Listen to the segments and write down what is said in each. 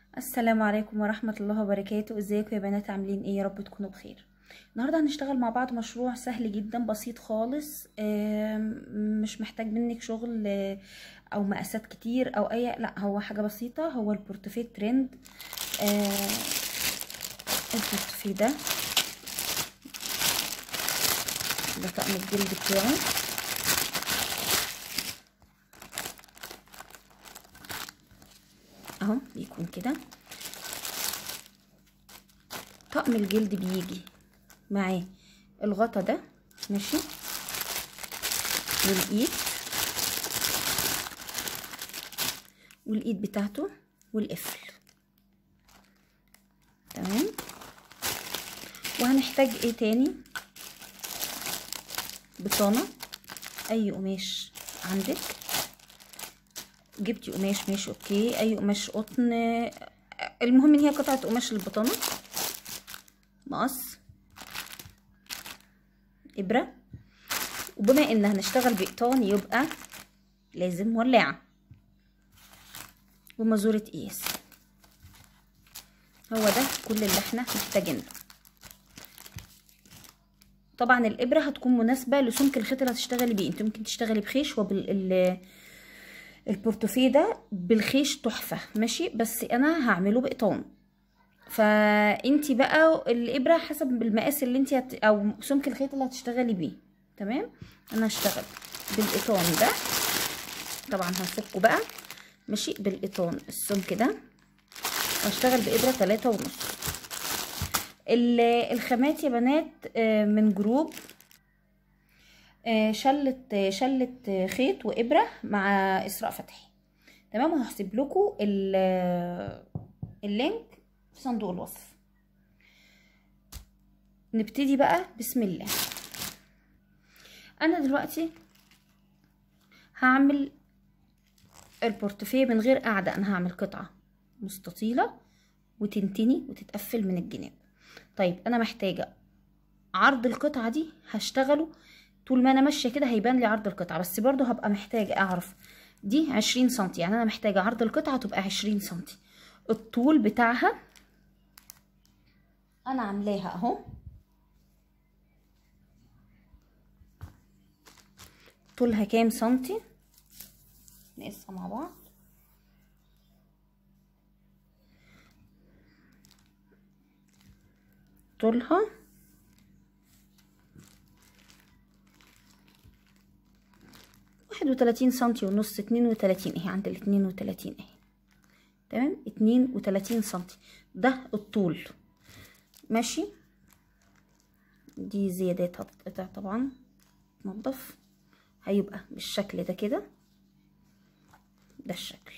السلام عليكم ورحمة الله وبركاته ازيكم يا بنات عاملين ايه يا رب تكونوا بخير النهاردة هنشتغل مع بعض مشروع سهل جدا بسيط خالص آم، مش محتاج منك شغل آه، او مقاسات كتير او اي لا هو حاجة بسيطة هو البورتفيه ترند آه، البورتفيه ده ده طقم الجلد بتاعه اهو بيكون كده طقم الجلد بيجي معاه الغطا ده ماشي والايد والايد بتاعته والقفل تمام وهنحتاج ايه تاني بطانه اي قماش عندك جبتي قماش ماشي اوكي اي قماش قطن المهم ان هي قطعه قماش البطانه مقص ابره وبما ان هنشتغل بقطان يبقى لازم ولاعه ومازوره قياس هو ده كل اللي احنا محتاجينه طبعا الابره هتكون مناسبه لسمك الخيط اللي هتشتغلي بيه انت ممكن تشتغلي بخيش وبال البورتوفيه ده بالخيش تحفه ماشي بس انا هعمله بقطان فانتي بقى الابره حسب المقاس اللي انتي هت... او سمك الخيط اللي هتشتغلي بيه تمام انا هشتغل بالقطان ده طبعا هفكه بقى ماشي بالقطان السمك ده هشتغل بابره تلاتة ونص الخامات يا بنات من جروب شلة شلة خيط وإبرة مع إسراء فتحي تمام وهسيب لكم اللينك في صندوق الوصف نبتدي بقى بسم الله أنا دلوقتي هعمل البورتفيه من غير قاعدة أنا هعمل قطعة مستطيلة وتنتني وتتقفل من الجناب طيب أنا محتاجة عرض القطعة دي هشتغله طول ما انا ماشيه كده هيبان لي عرض القطعه بس برضو هبقى محتاجه اعرف دي عشرين سنتي يعني انا محتاجه عرض القطعه تبقى عشرين سنتي الطول بتاعها انا عاملاها اهو طولها كام سنتي نقيسها مع بعض طولها واحد وتلاتين سنتي ونص اتنين وتلاتين اهي عند الاتنين وتلاتين اهي تمام اتنين وتلاتين سنتي ده الطول ماشي دي زيادات هتتقطع طبعا نضف هيبقى بالشكل ده كده ده الشكل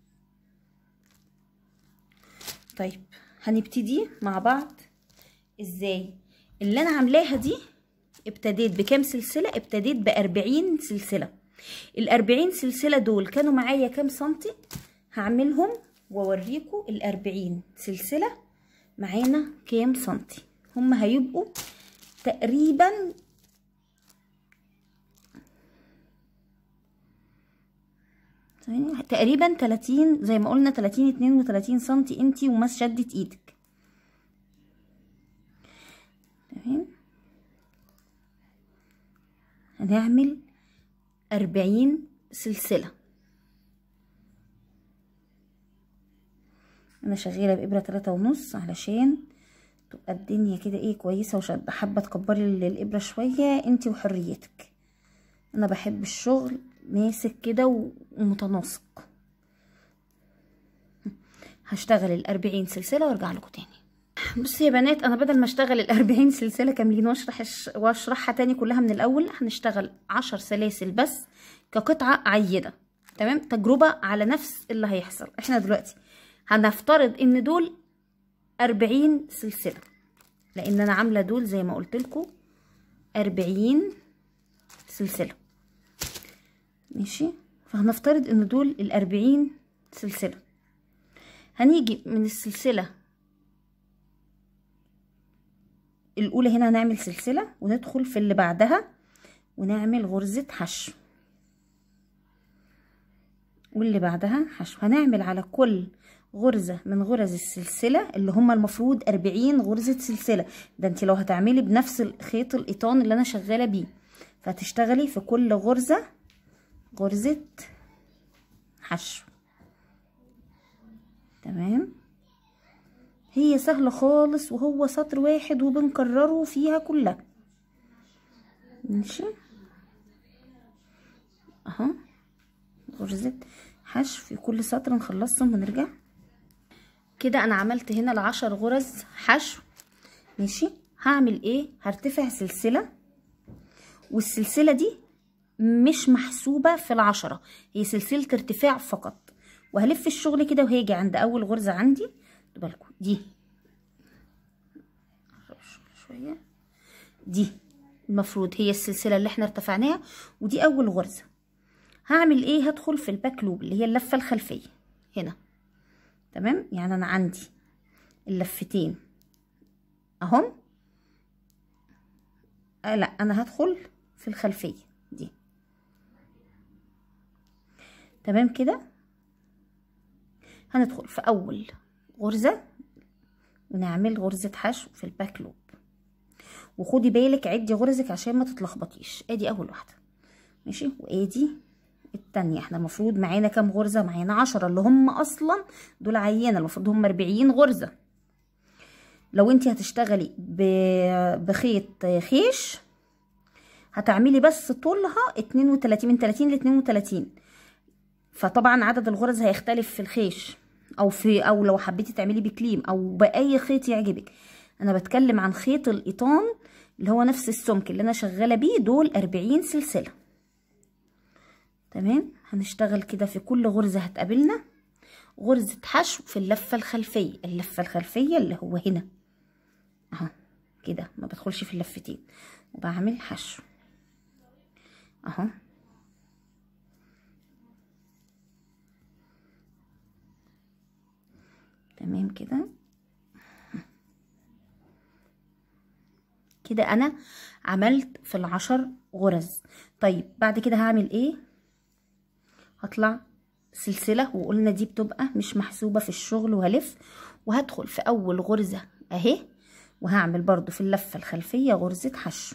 طيب هنبتدي مع بعض ازاي اللي انا عاملاها دي ابتديت بكام سلسلة ابتديت بأربعين سلسلة الأربعين سلسلة دول كانوا معايا كام سنتي هعملهم واوريكم الأربعين سلسلة معانا كام سنتي هم هيبقوا تقريبا تقريبا تلاتين زي ما قلنا تلاتين اتنين وتلاتين سنتي انتي ومس شدة ايدك تمام هنعمل أربعين سلسلة أنا شغالة بإبرة تلاتة ونص علشان تبقى الدنيا كده ايه كويسة وشادة حابة تكبري الإبرة شوية انتي وحريتك أنا بحب الشغل ماسك كده ومتناسق هشتغل الأربعين سلسلة وارجع لكم تاني بصي يا بنات انا بدل ما اشتغل الاربعين سلسله كاملين واشرح واشرحها تاني كلها من الاول هنشتغل عشر سلاسل بس كقطعه عيده تمام تجربه على نفس اللي هيحصل احنا دلوقتي هنفترض ان دول أربعين سلسله لان انا عامله دول زي ما قلت لكم أربعين سلسله ماشي فهنفترض ان دول الأربعين سلسله هنيجي من السلسله الاولى هنا هنعمل سلسله وندخل في اللي بعدها ونعمل غرزه حشو واللي بعدها حشو هنعمل على كل غرزة من غرز السلسلة اللي هما المفروض أربعين غرزة سلسلة ده انت لو هتعملي بنفس خيط القيطان اللي انا شغالة بيه فهتشتغلي في كل غرزة غرزة حشو تمام هي سهلة خالص وهو سطر واحد وبنكرره فيها كلها ماشي اهو غرزة حشو في كل سطر نخلصهم ونرجع كده انا عملت هنا العشر غرز حشو ماشي هعمل ايه هرتفع سلسلة والسلسلة دي مش محسوبة في العشرة هي سلسلة ارتفاع فقط وهلف الشغل كده وهيجي عند اول غرزة عندي بالكم دي شوية دي المفروض هي السلسلة اللي احنا ارتفعناها ودي اول غرزة هعمل ايه هدخل في الباك لوب اللي هي اللفة الخلفية هنا تمام يعني انا عندي اللفتين اهم آه لا انا هدخل في الخلفية دي تمام كده هندخل في اول غرزة ونعمل غرزة حشو في الباك لوب وخدي بالك عدي غرزك عشان ما تتلخبطيش ادي اول واحدة ماشي وادي التانية احنا المفروض معانا كام غرزة معانا عشرة اللي هم اصلا دول عينة المفروض هم اربعين غرزة لو انت هتشتغلي بخيط خيش هتعملي بس طولها اتنين وتلاتين من تلاتين لاتنين وتلاتين فطبعا عدد الغرز هيختلف في الخيش او في او لو حبيتي تعملي بكليم او باي خيط يعجبك انا بتكلم عن خيط القيطان اللي هو نفس السمك اللي انا شغاله بيه دول أربعين سلسله تمام هنشتغل كده في كل غرزه هتقابلنا غرزه حشو في اللفه الخلفيه اللفه الخلفيه اللي هو هنا اهو كده ما بدخلش في اللفتين وبعمل حشو اهو تمام كده كده انا عملت في العشر غرز طيب بعد كده هعمل ايه هطلع سلسلة وقلنا دي بتبقى مش محسوبة في الشغل وهلف وهدخل في اول غرزة اهي وهعمل برضو في اللفة الخلفية غرزة حشو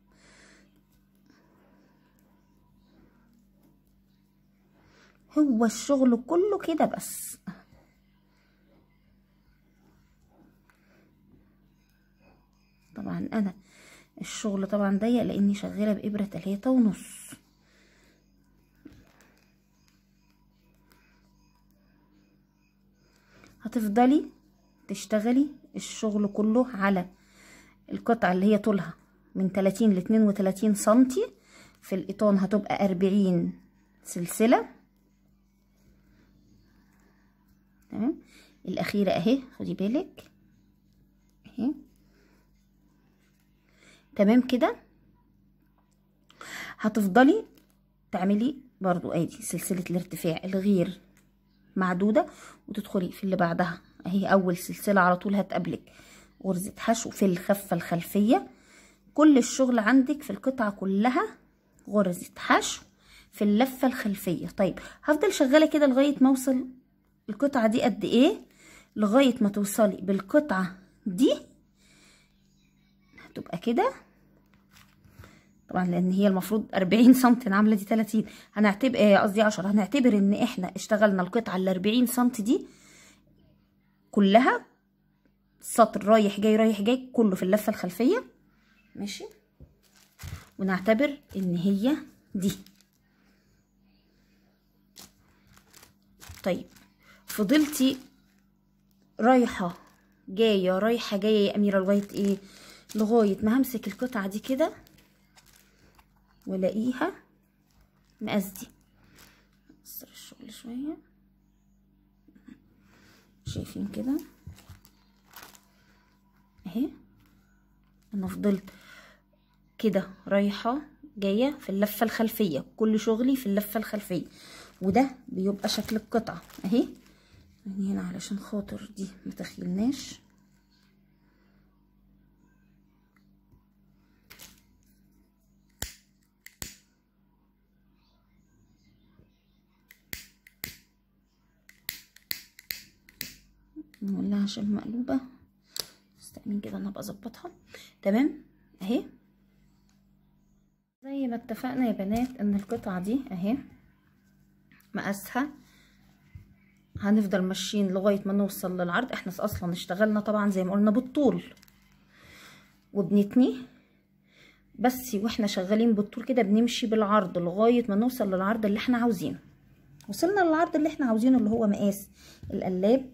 هو الشغل كله كده بس طبعا انا الشغل طبعا ضيق لاني شغاله بابره تلاتة ونص هتفضلي تشتغلي الشغل كله على القطعه اللي هي طولها من تلاتين لاتنين وتلاتين سنتي في القيطان هتبقى أربعين سلسله تمام الاخيره اهي خدي بالك اهي تمام كده هتفضلي تعملي برضو ادي سلسلة الارتفاع الغير معدودة وتدخلي في اللي بعدها اهي اول سلسلة على طول هتقابلك غرزة حشو في الخفة الخلفية كل الشغل عندك في القطعة كلها غرزة حشو في اللفة الخلفية طيب هفضل شغالة كده لغاية ما اوصل القطعة دي قد ايه لغاية ما توصلي بالقطعة دي هتبقى كده طبعا لان هي المفروض 40 سم انا عامله دي 30 هنعتبر قصدي 10 هنعتبر ان احنا اشتغلنا القطعه ال 40 سم دي كلها سطر رايح جاي رايح جاي كله في اللفه الخلفيه ماشي ونعتبر ان هي دي طيب فضلتي رايحه جايه رايحه جايه يا اميره لغايه ايه لغايه ما همسك القطعه دي كده والاقيها مقاس دي اقصر الشغل شويه شايفين كده اهي انا فضلت كده رايحه جايه في اللفه الخلفيه كل شغلي في اللفه الخلفيه وده بيبقى شكل القطعه اهي يعني هنا علشان خاطر دي متخيلناش نولعها عشان مقلوبة استأمين كده انا ابقى اظبطها تمام اهي زي ما اتفقنا يا بنات ان القطعة دي اهي مقاسها هنفضل ماشيين لغاية ما نوصل للعرض احنا اصلا اشتغلنا طبعا زي ما قلنا بالطول وبنتني بس واحنا شغالين بالطول كده بنمشي بالعرض لغاية ما نوصل للعرض اللي احنا عاوزينه وصلنا للعرض اللي احنا عاوزينه اللي هو مقاس القلاب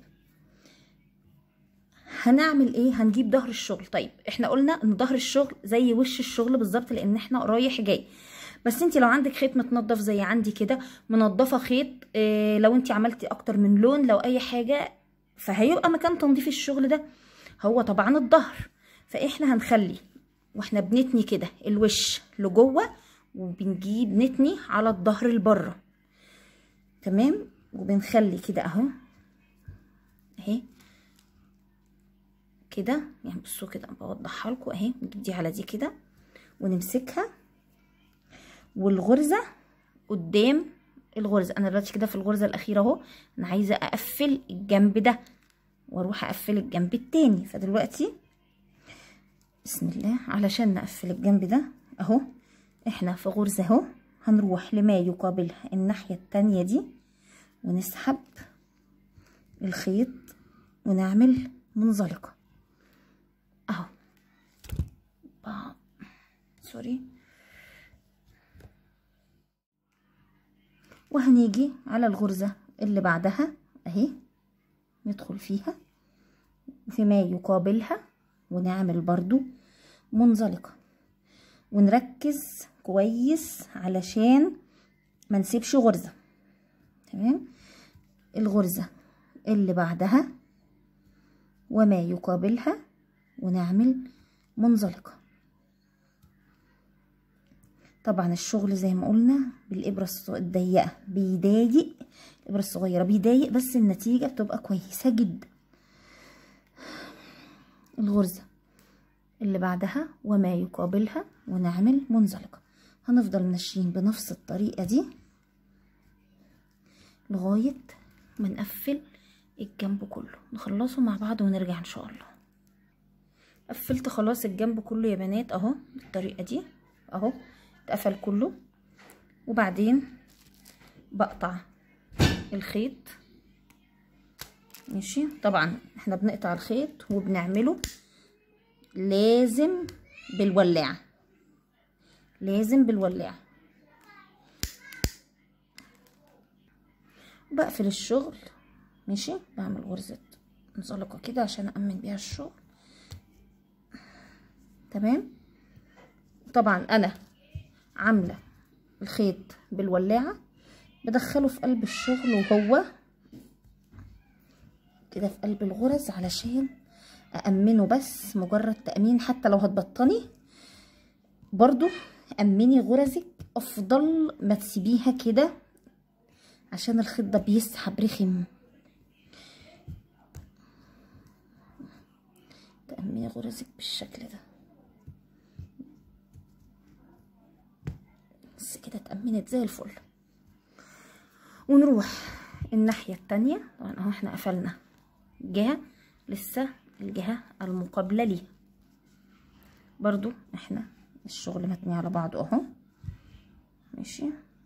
هنعمل ايه هنجيب ظهر الشغل طيب احنا قلنا ان ظهر الشغل زي وش الشغل بالظبط لان احنا رايح جاي بس انت لو عندك خيط متنضف زي عندي كده منضفه خيط اه لو انت عملتي اكتر من لون لو اي حاجه فهيبقى مكان تنظيف الشغل ده هو طبعا الظهر فاحنا هنخلي واحنا بنتني كده الوش لجوه وبنجيب نتني على الظهر لبره تمام وبنخلي كده اهو اهي كده يعني بصوا كده بوضحها لكم اهي نجيب دي على دي كده ونمسكها والغرزه قدام الغرزه انا دلوقتي كده في الغرزه الاخيره اهو انا عايزه اقفل الجنب ده واروح اقفل الجنب التاني فدلوقتي بسم الله علشان نقفل الجنب ده اهو احنا في غرزه اهو هنروح لما يقابلها الناحيه التانية دي ونسحب الخيط ونعمل منزلقه اهو سوري وهنيجي على الغرزة اللي بعدها اهي ندخل فيها فيما يقابلها ونعمل برضو منزلقة ونركز كويس علشان ما نسيبش غرزة تمام الغرزة اللي بعدها وما يقابلها ونعمل منزلقة طبعا الشغل زي ما قلنا بالإبرة الضيقة بيضايق الإبرة الصغيرة بيضايق بس النتيجة بتبقى كويسة جدا الغرزة اللي بعدها وما يقابلها ونعمل منزلقة هنفضل ماشيين بنفس الطريقة دي لغاية ما نقفل الجنب كله نخلصه مع بعض ونرجع ان شاء الله قفلت خلاص الجنب كله يا بنات اهو بالطريقه دي اهو اتقفل كله وبعدين بقطع الخيط ماشي طبعا احنا بنقطع الخيط وبنعمله لازم بالولاعه لازم بالولاعه بقفل الشغل ماشي بعمل غرزة منزلقة كده عشان أأمن بيها الشغل تمام طبعا أنا عاملة الخيط بالولاعة بدخله في قلب الشغل وهو كده في قلب الغرز علشان أأمنه بس مجرد تأمين حتى لو هتبطني برضو أمني غرزك أفضل ما تسيبيها كده عشان الخيط ده بيسحب رخم تأمني غرزك بالشكل ده بس كده اتأمنت زي الفل ونروح الناحية التانية طبعا اهو احنا قفلنا جهة لسه الجهة المقابلة ليها برضو احنا الشغل متني على بعض اهو ماشي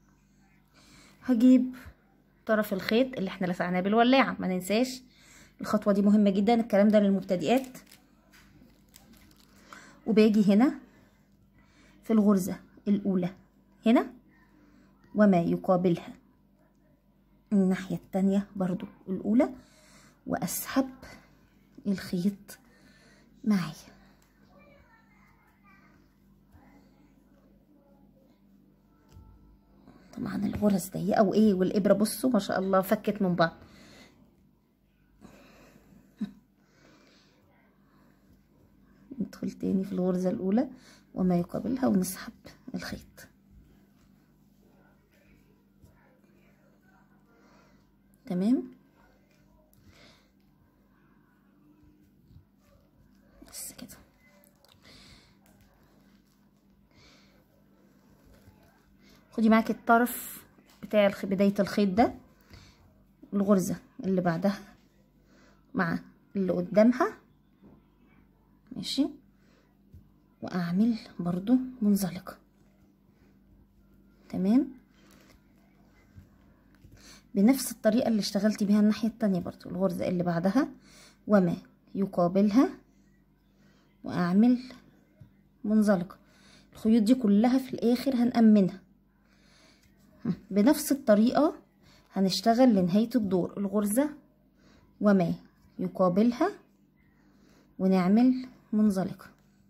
هجيب طرف الخيط اللي احنا لسعناه بالولاعة ما ننساش الخطوة دي مهمة جدا الكلام ده للمبتدئات وباجي هنا في الغرزة الأولى هنا وما يقابلها الناحية التانية برضو الأولى وأسحب الخيط معي طبعا الغرز ضيقة وإيه والإبرة بصوا ما شاء الله فكت من بعض ندخل تاني في الغرزة الأولى وما يقابلها ونسحب الخيط تمام بس كده خدي معاكي الطرف بتاع بداية الخيط ده الغرزة اللي بعدها مع اللي قدامها ماشي واعمل برضو منزلقة تمام بنفس الطريقة اللي اشتغلت بيها الناحية التانية برضو الغرزة اللي بعدها وما يقابلها واعمل منزلقة الخيوط دي كلها في الاخر هنأمنها بنفس الطريقة هنشتغل لنهاية الدور الغرزة وما يقابلها ونعمل منزلقة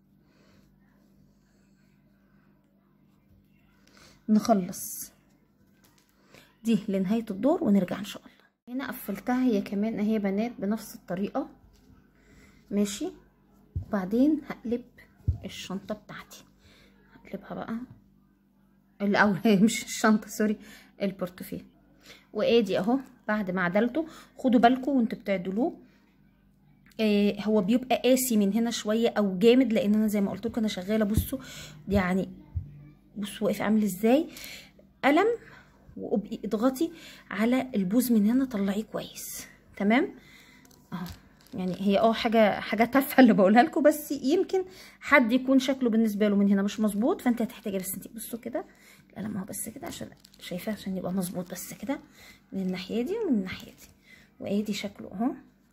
نخلص دي لنهاية الدور ونرجع ان شاء الله هنا قفلتها هي كمان اهي بنات بنفس الطريقة ماشي وبعدين هقلب الشنطة بتاعتي هقلبها بقى الاول مش الشنطة سوري البورتفيه وادي اهو بعد ما عدلته خدوا بالكم وانتوا بتعدلوه آه هو بيبقى قاسي من هنا شويه او جامد لان انا زي ما قلت لكم انا شغاله بصوا يعني بصوا واقف عامل ازاي قلم وابقي اضغطي على البوز من هنا طلعيه كويس تمام اهو يعني هي اه حاجه حاجه تافهه اللي بقولها لكم بس يمكن حد يكون شكله بالنسبه له من هنا مش مظبوط فانت هتحتاجي بس انت بصوا كده القلم اهو بس كده عشان شايفاه عشان يبقى مظبوط بس كده من الناحيه دي ومن الناحيه دي وادي شكله اهو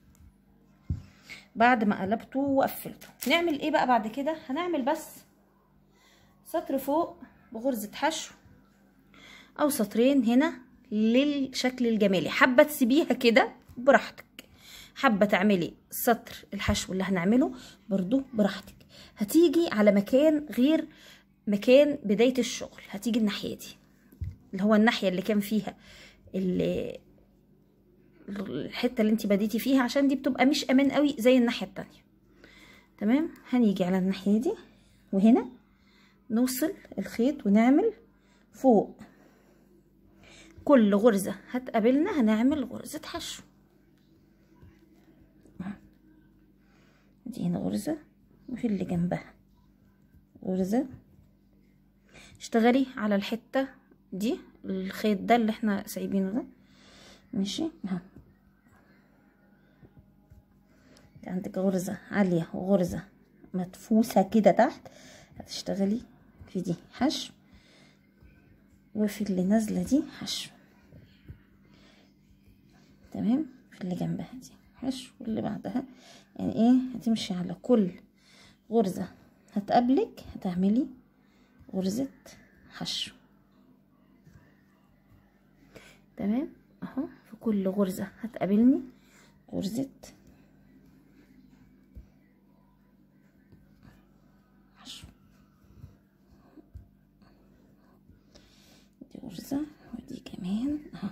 بعد ما قلبته وقفلته نعمل ايه بقى بعد كده هنعمل بس سطر فوق بغرزه حشو او سطرين هنا للشكل الجمالي حابه تسيبيها كده براحتك حابه تعملي سطر الحشو اللي هنعمله برضو براحتك هتيجي على مكان غير مكان بدايه الشغل هتيجي الناحيه دي اللي هو الناحيه اللي كان فيها اللي الحته اللي انت بديتي فيها عشان دي بتبقى مش امان قوي زي الناحيه التانية تمام هنيجي على الناحيه دي وهنا نوصل الخيط ونعمل فوق كل غرزه هتقابلنا هنعمل غرزه حشو دي هنا غرزه وفي اللي جنبها غرزه اشتغلي على الحته دي الخيط ده اللي احنا سايبينه ده ماشي اهو عندك غرزة عالية وغرزة مدفوسة كده تحت هتشتغلي في دي حشو وفي اللي نازلة دي حشو تمام في اللي جنبها دي حشو واللي بعدها يعني ايه هتمشي على كل غرزة هتقابلك هتعملي غرزة حشو تمام اهو في كل غرزة هتقابلني غرزة حشو دي غرزة ودي كمان اهو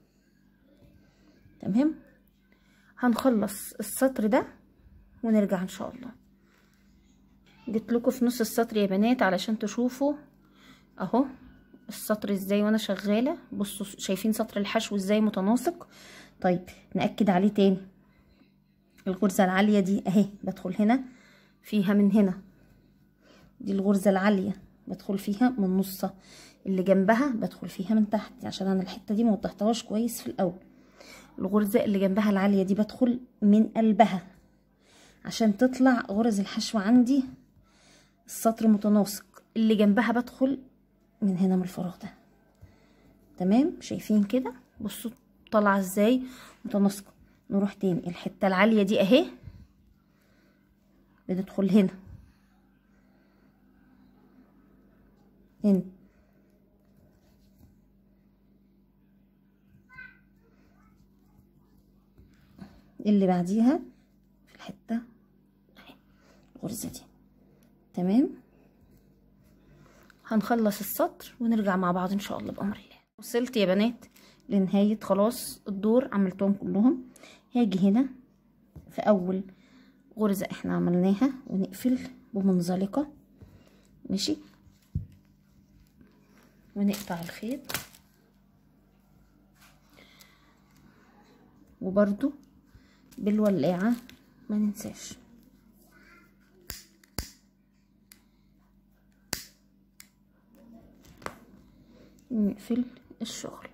تمام هنخلص السطر ده ونرجع ان شاء الله جيت لكم في نص السطر يا بنات علشان تشوفوا اهو السطر ازاي وانا شغاله بصوا شايفين سطر الحشو ازاي متناسق طيب ناكد عليه تاني الغرزه العاليه دي اهي بدخل هنا فيها من هنا دي الغرزه العاليه بدخل فيها من نصها اللي جنبها بدخل فيها من تحت عشان انا الحته دي ما وضحتهاش كويس في الاول الغرزه اللي جنبها العاليه دي بدخل من قلبها عشان تطلع غرز الحشو عندي السطر متناسق اللي جنبها بدخل من هنا من الفراغ ده تمام شايفين كده بصوا طالعه ازاي متناسقه نروح تاني الحته العاليه دي اهي بندخل هنا هنا اللي بعديها في الحته اهي الغرزه دي تمام هنخلص السطر ونرجع مع بعض ان شاء الله بامر الله وصلت يا بنات لنهايه خلاص الدور عملتهم كلهم هاجي هنا في اول غرزه احنا عملناها ونقفل بمنزلقه ماشي ونقطع الخيط وبرده بالولاعه ما ننساش نقفل الشغل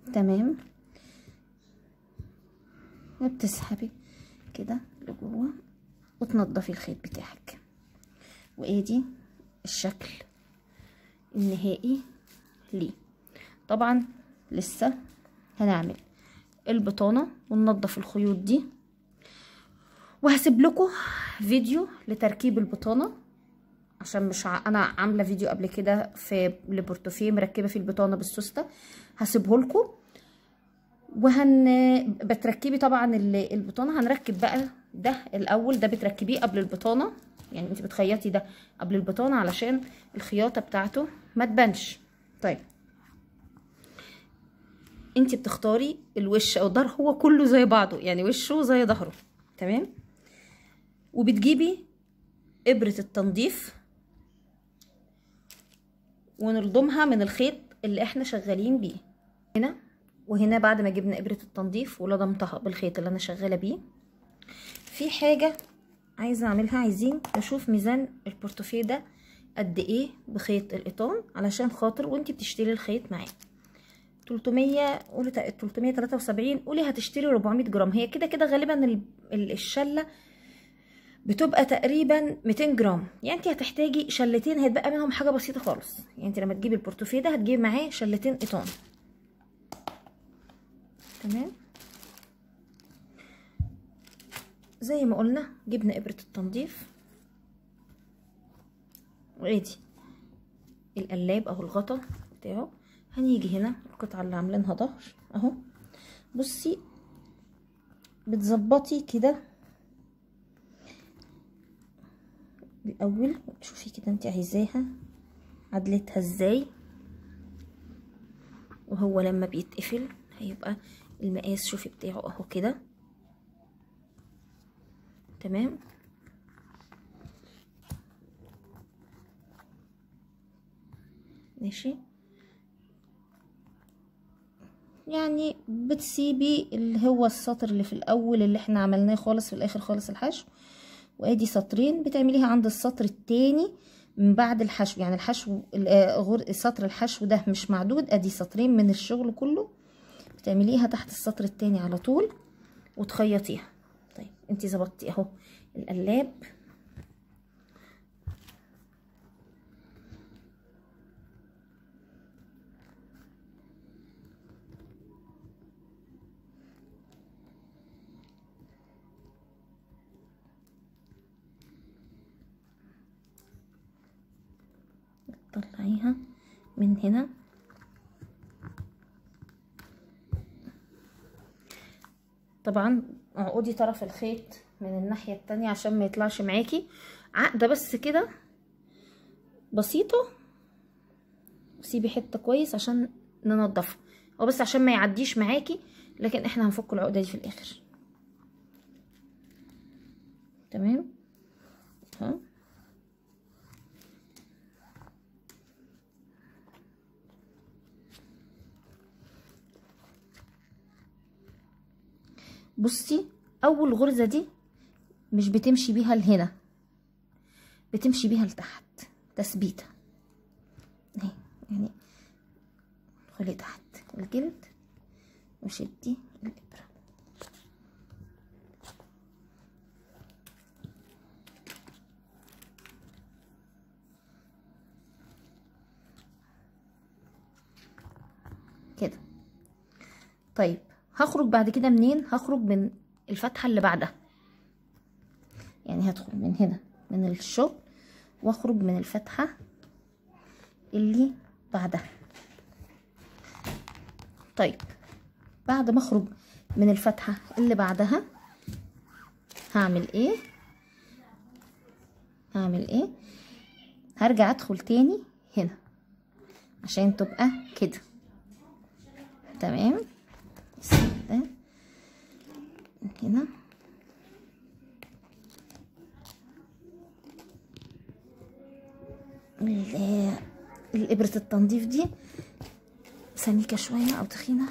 تمام وبتسحبي كده لجوه وتنضفي الخيط بتاعك وادي الشكل النهائي ليه طبعا لسه هنعمل البطانة وننضف الخيوط دي وهسيب لكم فيديو لتركيب البطانة عشان مش ع... انا عامله فيديو قبل كده في لبورتوفيه مركبه فيه البطانه بالسوسته هسيبه لكم وهن بتركبي طبعا البطانه هنركب بقى ده الاول ده بتركبيه قبل البطانه يعني انت بتخيطي ده قبل البطانه علشان الخياطه بتاعته ما تبانش طيب انت بتختاري الوش او الظهر هو كله زي بعضه يعني وشه زي ظهره تمام وبتجيبي ابره التنظيف ونلضمها من الخيط اللي احنا شغالين بيه هنا وهنا بعد ما جبنا ابره التنظيف ولضمتها بالخيط اللي انا شغاله بيه في حاجه عايزه اعملها عايزين نشوف ميزان البورتوفيه ده قد ايه بخيط القطان علشان خاطر وانت بتشتري الخيط معاه 300 قولي 373 قولي هتشتري 400 جرام هي كده كده غالبا الشله بتبقى تقريبا 200 جرام يعني انت هتحتاجي شلتين هيتبقى منهم حاجه بسيطه خالص يعني انت لما تجيبي البورتوفيه ده هتجيبي معاه شلتين قطان تمام زي ما قلنا جبنا ابره التنظيف وادي القلاب او الغطا بتاعه هنيجي هنا القطعه اللي عاملينها ظهر اهو بصي بتظبطي كده الاول شوفي كده انت عايزاها عدلتها ازاي وهو لما بيتقفل هيبقى المقاس شوفي بتاعه اهو كده تمام ماشي يعني بتسيبي اللي هو السطر اللي في الاول اللي احنا عملناه خالص في الاخر خالص الحشو وادي سطرين بتعمليها عند السطر التاني من بعد الحشو يعني الحشو غر سطر الحشو ده مش معدود ادي سطرين من الشغل كله بتعمليها تحت السطر التاني على طول وتخيطيها طيب انتي ظبطتي اهو القلاب تطلعيها من هنا طبعا اعقدي طرف الخيط من الناحية التانية عشان ما يطلعش معاكي عقدة بس كده بسيطة سيبي حتة كويس عشان ننضفها هو بس عشان ما يعديش معاكي لكن احنا هنفك العقدة دي في الاخر تمام ها بصي اول غرزه دي مش بتمشي بيها لهنا بتمشي بيها لتحت تثبيته اهي يعني خلي تحت الجلد وشدي الابره كده طيب هخرج بعد كده منين هخرج من الفتحة اللي بعدها يعني هدخل من هنا من الشغل واخرج من الفتحة اللي بعدها طيب بعد ما اخرج من الفتحة اللي بعدها هعمل ايه هعمل ايه هرجع ادخل تاني هنا عشان تبقى كده تمام ده هنا الإبرة التنظيف دي سميكة شوية أو تخينة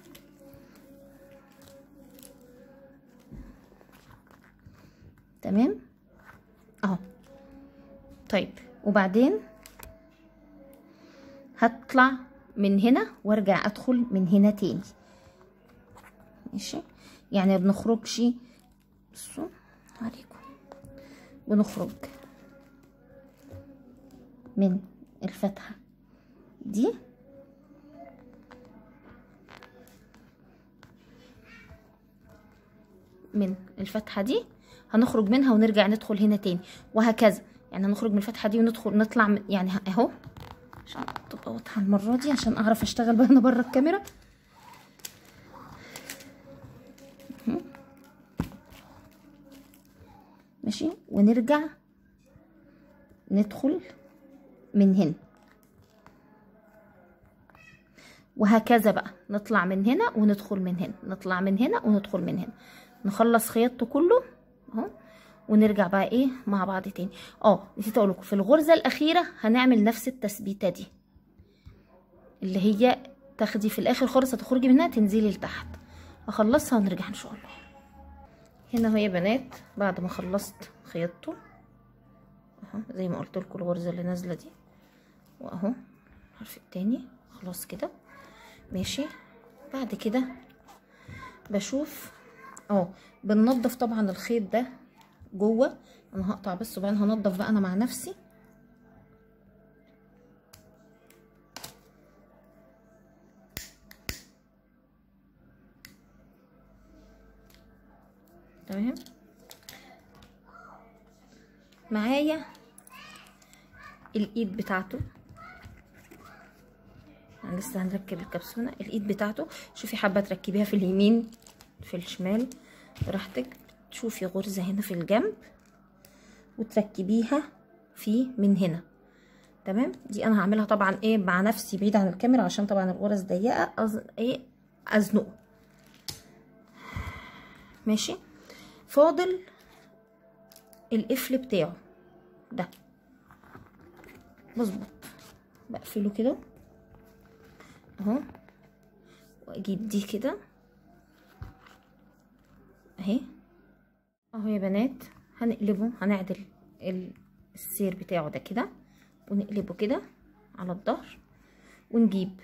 تمام اهو طيب وبعدين هطلع من هنا وارجع ادخل من هنا تاني ماشي يعني ما بنخرجش بصوا عليكم بنخرج من الفتحة دي من الفتحة دي هنخرج منها ونرجع ندخل هنا تاني وهكذا يعني هنخرج من الفتحة دي وندخل نطلع من يعني اهو عشان تبقى واضحة المرة دي عشان اعرف اشتغل بقى انا بره الكاميرا ماشي ونرجع ندخل من هنا وهكذا بقى نطلع من هنا وندخل من هنا نطلع من هنا وندخل من هنا نخلص خياطته كله اهو ونرجع بقى ايه مع بعض تاني اه نسيت اقول لكم في الغرزه الاخيره هنعمل نفس التثبيته دي اللي هي تاخدي في الاخر خالص هتخرجي منها تنزلي لتحت اخلصها ونرجع ان شاء الله هنا اهو يا بنات بعد ما خلصت خياطته اهو زي ما قلت لكم الغرزه اللي نازله دي واهو الحرف التاني خلاص كده ماشي بعد كده بشوف اه بننضف طبعا الخيط ده جوه انا هقطع بس وبعدين هنضف بقى انا مع نفسي تمام معايا الايد بتاعته يعني لسه هنركب الكبسونه الايد بتاعته شوفي حابه تركبيها في اليمين في الشمال براحتك تشوفي غرزه هنا في الجنب وتركبيها في من هنا تمام دي انا هعملها طبعا ايه مع نفسي بعيد عن الكاميرا عشان طبعا الغرز ضيقه أز... ايه ازنقه ماشي فاضل القفل بتاعه ده مظبوط بقفله كده اهو واجيب دي كده اهي اهو يا بنات هنقلبه هنعدل السير بتاعه ده كده ونقلبه كده على الظهر ونجيب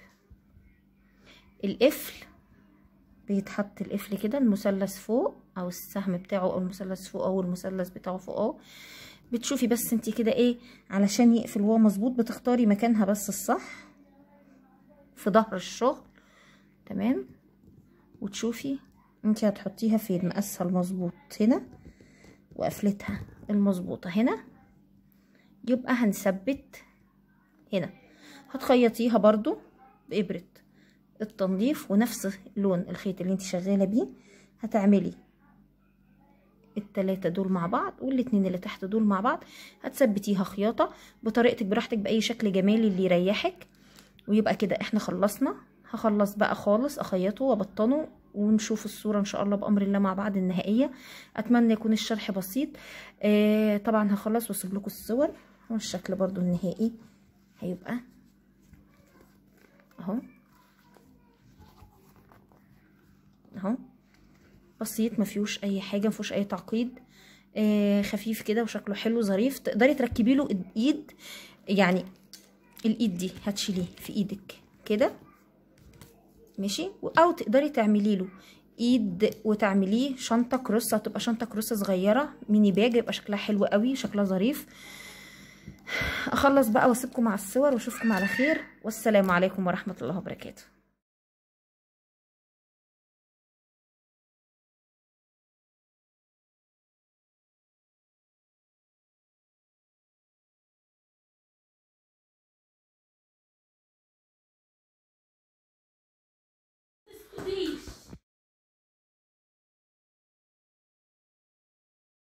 القفل بيتحط القفل كده المثلث فوق او السهم بتاعه او المثلث فوق او المثلث بتاعه فوق اهو بتشوفي بس انت كده ايه علشان يقفل وهو مظبوط بتختاري مكانها بس الصح في ظهر الشغل تمام وتشوفي انت هتحطيها فين مقاسها المظبوط هنا وقفلتها المظبوطه هنا يبقى هنثبت هنا هتخيطيها برضو بإبرة التنظيف ونفس لون الخيط اللي انت شغالة بيه هتعملي التلاتة دول مع بعض والاتنين اللي تحت دول مع بعض هتثبتيها خياطة بطريقتك براحتك بأي شكل جمالي اللي يريحك ويبقى كده احنا خلصنا هخلص بقى خالص اخيطه وابطنه ونشوف الصورة ان شاء الله بأمر الله مع بعض النهائية اتمنى يكون الشرح بسيط آه طبعا هخلص واسيب لكم الصور والشكل برضو النهائي هيبقى اهو اهو بسيط ما فيهوش اي حاجه ما فيهوش اي تعقيد آه خفيف كده وشكله حلو ظريف تقدري تركبي له ايد يعني الايد دي هتشيليه في ايدك كده ماشي او تقدري تعملي له ايد وتعمليه شنطه كروسه تبقى شنطه كروسه صغيره ميني باج يبقى شكلها حلو قوي شكلها ظريف اخلص بقى واسيبكم مع الصور واشوفكم على خير والسلام عليكم ورحمه الله وبركاته